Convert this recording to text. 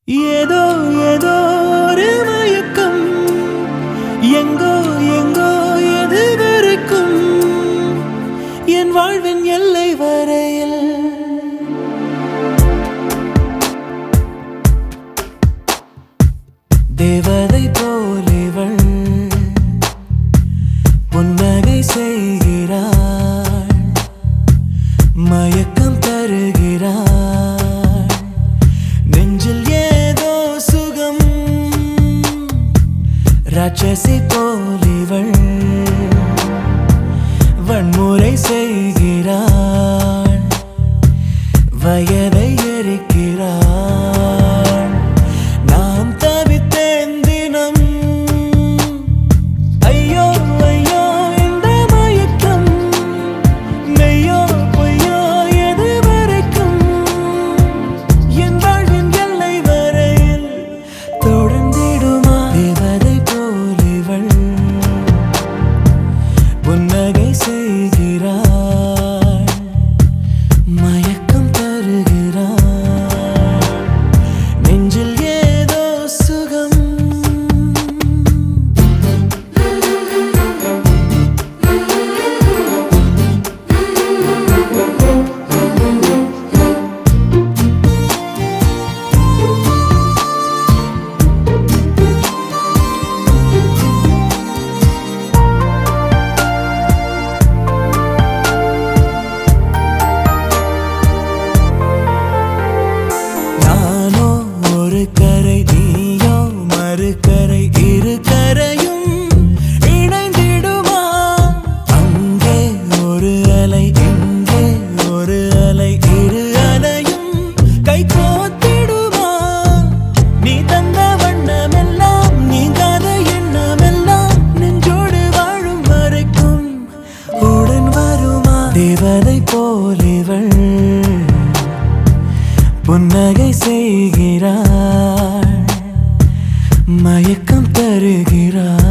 ஏதோ ஏதோ ஒரு மயக்கம் எங்கோ எங்கோ எது வரைக்கும் என் வாழ்வின் எல்லை வரையில் தேவதை போலிவள் புன்னகை செய்கிறாள் மயக்கம் தருகிறாள் நெஞ்சில் ஏதோ சுகம் ராட்சசி போலிவள் வன்முறை செய்கிறாள் வயதை எரிக்கிறாள் நான் தவித்தேன் தினம் ஐயோ ஐயோ இந்த மயக்கம் மெய்யோ பொய்யோ எது வரைக்கும் என் வாழ்வின் எல்லை வரையில் தொடர்ந்திடுமா தேவதை போலிவள் புன்னகை செய்கிறாள் மயக்கம் தருகிறாள் நெஞ்சில் ஏதோ சுகம் நானோ ஒரு கரை நீயோ மறுகரை இரு கரையும் இணைந்திடுமா அங்கே ஒரு அலை இங்கே ஒரு அலை இரு அலையும் கை கோத்திடுமா நீ தந்த வண்ணமெல்லாம் நீங்காத எண்ணமெல்லாம் நெஞ்சோடு வாழும் வரைக்கும் உடன் வருமா தேவதை போலிவள் புன்னகை செய்கிறாள் மயக்கம் தருகிறாள்